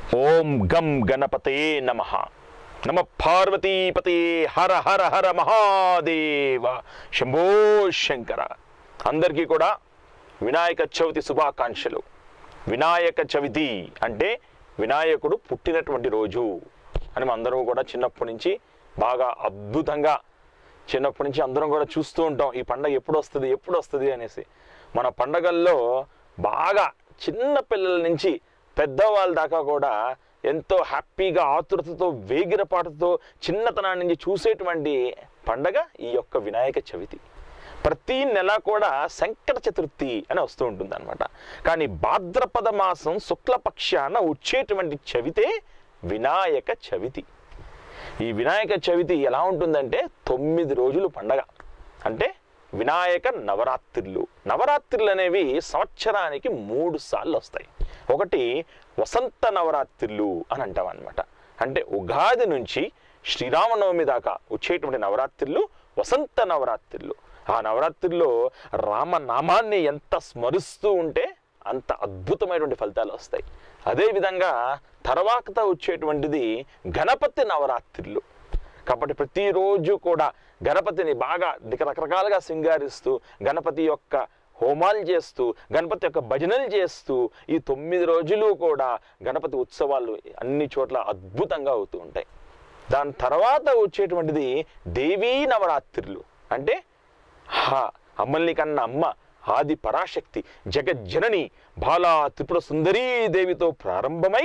ఓం గం గణపతే నమ నమ పార్వతీపతే హర హర హర మహాదేవ శంభో శంకర అందరికీ కూడా వినాయక చవితి శుభాకాంక్షలు వినాయక చవితి అంటే వినాయకుడు పుట్టినటువంటి రోజు అని మనం అందరం కూడా చిన్నప్పటి నుంచి బాగా అద్భుతంగా చిన్నప్పటి నుంచి అందరం కూడా చూస్తూ ఉంటాం ఈ పండగ ఎప్పుడు వస్తుంది ఎప్పుడు వస్తుంది అనేసి మన పండగల్లో బాగా చిన్న పిల్లల నుంచి పెద్దవాళ్ళ దాకా కూడా ఎంతో హ్యాపీగా ఆతృతతో వేగిరపాటుతో చిన్నతనాన్ని నుంచి చూసేటువంటి పండగ ఈ యొక్క వినాయక చవితి ప్రతి నెల కూడా సంకట చతుర్థి అని వస్తూ ఉంటుంది అనమాట కానీ భాద్రపద మాసం శుక్లపక్షాన వచ్చేటువంటి చవితే వినాయక చవితి ఈ వినాయక చవితి ఎలా ఉంటుందంటే తొమ్మిది రోజులు పండగ అంటే వినాయక నవరాత్రులు నవరాత్రులు అనేవి సంవత్సరానికి మూడు సార్లు వస్తాయి ఒకటి వసంత నవరాత్రులు అని అంటాం అనమాట అంటే ఉగాది నుంచి శ్రీరామనవమి దాకా వచ్చేటువంటి నవరాత్రులు వసంత నవరాత్రులు ఆ నవరాత్రుల్లో రామనామాన్ని ఎంత స్మరిస్తూ ఉంటే అంత అద్భుతమైనటువంటి ఫలితాలు వస్తాయి అదేవిధంగా తర్వాత వచ్చేటువంటిది గణపతి నవరాత్రులు కాబట్టి ప్రతిరోజు కూడా గణపతిని బాగా రకరకాలుగా సింగారిస్తూ గణపతి యొక్క హోమాలు చేస్తూ గణపతి యొక్క భజనలు చేస్తూ ఈ తొమ్మిది రోజులు కూడా గణపతి ఉత్సవాలు అన్ని చోట్ల అద్భుతంగా అవుతూ ఉంటాయి దాని తర్వాత వచ్చేటువంటిది దేవీ నవరాత్రులు అంటే హా అమ్మల్ని కన్న అమ్మ ఆది పరాశక్తి జగజ్జనని బాలా త్రిపుర సుందరీ దేవితో ప్రారంభమై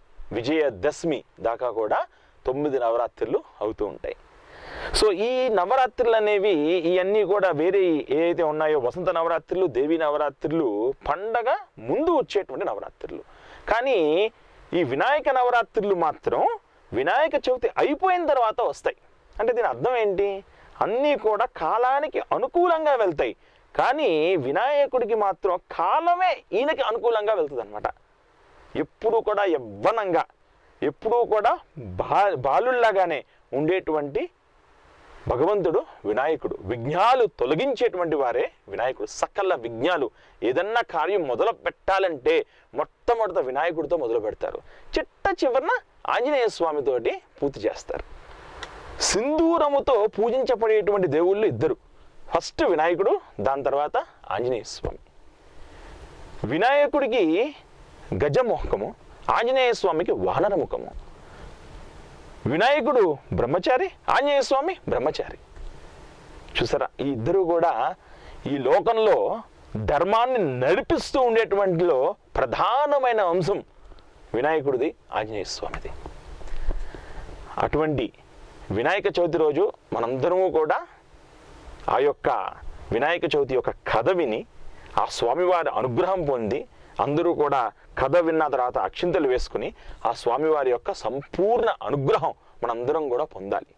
విజయదశమి దాకా కూడా తొమ్మిది నవరాత్రులు అవుతూ ఉంటాయి సో ఈ నవరాత్రులు అనేవి ఇవన్నీ కూడా వేరే ఏవైతే ఉన్నాయో వసంత నవరాత్రులు దేవి నవరాత్రులు పండగ ముందు వచ్చేటువంటి నవరాత్రులు కానీ ఈ వినాయక నవరాత్రులు మాత్రం వినాయక చవితి అయిపోయిన తర్వాత వస్తాయి అంటే దీని అర్థం ఏంటి అన్నీ కూడా కాలానికి అనుకూలంగా వెళ్తాయి కానీ వినాయకుడికి మాత్రం కాలమే ఈయనకి అనుకూలంగా వెళ్తుంది అనమాట ఎప్పుడు కూడా యవ్వనంగా ఎప్పుడూ కూడా బా బాలుల్లాగానే ఉండేటువంటి భగవంతుడు వినాయకుడు విఘ్నాలు తొలగించేటువంటి వారే వినాయకుడు సకల విఘ్నాలు ఏదన్నా కార్యం మొదలు పెట్టాలంటే మొట్టమొదట వినాయకుడితో మొదలు పెడతారు చిట్ట చివరన ఆంజనేయ స్వామితోటి పూర్తి చేస్తారు సింధూరముతో పూజించబడేటువంటి దేవుళ్ళు ఇద్దరు ఫస్ట్ వినాయకుడు దాని తర్వాత ఆంజనేయ స్వామి వినాయకుడికి గజముఖము ఆంజనేయ స్వామికి వానర ముఖము వినాయకుడు బ్రహ్మచారి ఆంజనేయ స్వామి బ్రహ్మచారి చూసారా ఈ ఇద్దరు కూడా ఈ లోకంలో ధర్మాన్ని నడిపిస్తూ ఉండేటువంటిలో ప్రధానమైన అంశం వినాయకుడిది ఆంజనేయ స్వామిది అటువంటి వినాయక చవితి రోజు మనందరము కూడా ఆ యొక్క వినాయక చవితి యొక్క కథ విని ఆ స్వామివారి అనుగ్రహం పొంది అందరూ కూడా కథ విన్న తర్వాత అక్షింతలు వేసుకుని ఆ స్వామివారి యొక్క సంపూర్ణ అనుగ్రహం మనందరం కూడా పొందాలి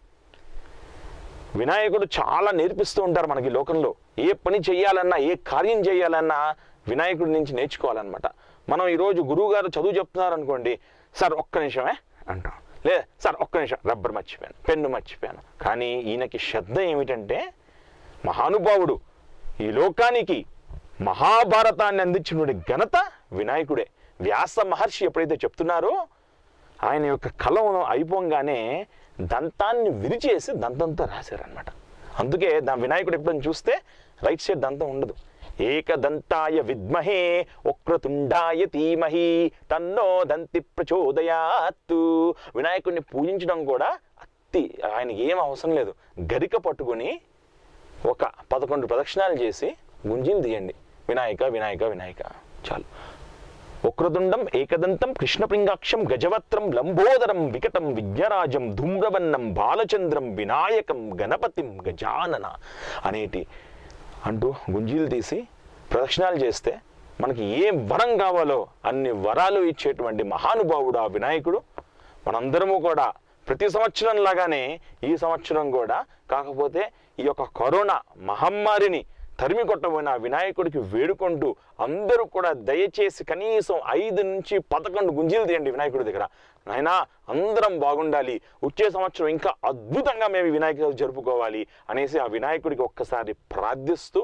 వినాయకుడు చాలా నేర్పిస్తూ ఉంటారు మనకి లోకంలో ఏ పని చేయాలన్నా ఏ కార్యం చేయాలన్నా వినాయకుడి నుంచి నేర్చుకోవాలన్నమాట మనం ఈరోజు గురువు గారు చదువు చెప్తున్నారు అనుకోండి సార్ ఒక్క నిమిషమే అంటాం లేదా సార్ ఒక్క నిమిషం రబ్బర్ మర్చిపోయాను పెన్ను మర్చిపోయాను కానీ ఈయనకి శ్రద్ధ ఏమిటంటే మహానుభావుడు ఈ లోకానికి మహాభారతాన్ని అందించినటువంటి ఘనత వినాయకుడే వ్యాస మహర్షి ఎప్పుడైతే చెప్తున్నారో ఆయన యొక్క కలవను అయిపోగానే దంతాన్ని విరిచేసి దంతంతో రాశారనమాట అందుకే దా వినాయకుడు ఎప్పుడైనా చూస్తే రైట్ సైడ్ దంతం ఉండదు ఏకదంతాయ విద్మహే వక్రతుండాయ ధీమహి తన్నో దంతి ప్రచోదయాత్తు వినాయకుడిని పూజించడం కూడా అత్తి ఆయనకి ఏం అవసరం లేదు గరిక పట్టుకొని ఒక పదకొండు ప్రదక్షిణాలు చేసి గుంజీలు తీయండి వినాయక వినాయక వినాయక చాలు వక్రతుండం ఏకదంతం కృష్ణపింగాక్షం గజవత్రం లంబోదరం వికటం విజ్ఞరాజం ధూమ్రవన్నం బాలచంద్రం వినాయకం గణపతిం గజానన అనేటి అంటూ గుంజీలు తీసి ప్రదక్షిణాలు చేస్తే మనకి ఏ వరం కావాలో అన్ని వరాలు ఇచ్చేటువంటి మహానుభావుడు ఆ వినాయకుడు మనందరము కూడా ప్రతి సంవత్సరం లాగానే ఈ సంవత్సరం కూడా కాకపోతే ఈ యొక్క కరోనా మహమ్మారిని తరిమి కొట్టబోయిన ఆ వినాయకుడికి వేడుకుంటూ అందరూ కూడా దయచేసి కనీసం ఐదు నుంచి పదకొండు గుంజీలు తీయండి వినాయకుడి దగ్గర నాయనా అందరం బాగుండాలి వచ్చే సంవత్సరం ఇంకా అద్భుతంగా మేము ఈ వినాయక చవితి జరుపుకోవాలి అనేసి ఆ వినాయకుడికి ఒక్కసారి ప్రార్థిస్తూ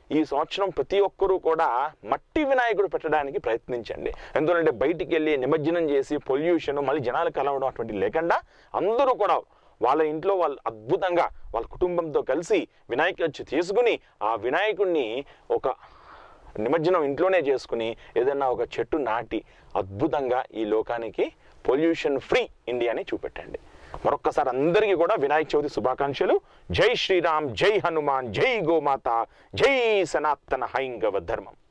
ఈ సంవత్సరం ప్రతి ఒక్కరూ కూడా మట్టి వినాయకుడు పెట్టడానికి ప్రయత్నించండి ఎందుకంటే బయటికి వెళ్ళి నిమజ్జనం చేసి పొల్యూషన్ మళ్ళీ జనాలు కలవడం అటువంటి లేకుండా అందరూ కూడా వాళ్ళ ఇంట్లో వాళ్ళు అద్భుతంగా వాళ్ళ కుటుంబంతో కలిసి వినాయక చవితి చేసుకుని ఆ వినాయకుడిని ఒక నిమజ్జనం ఇంట్లోనే చేసుకుని ఏదైనా ఒక చెట్టు నాటి అద్భుతంగా ఈ లోకానికి పొల్యూషన్ ఫ్రీ ఇండియాని చూపెట్టండి మరొక్కసారి అందరికీ కూడా వినాయక చవితి శుభాకాంక్షలు జై శ్రీరామ్ జై హనుమాన్ జై గోమాత జై సనాతన హైంగవ ధర్మం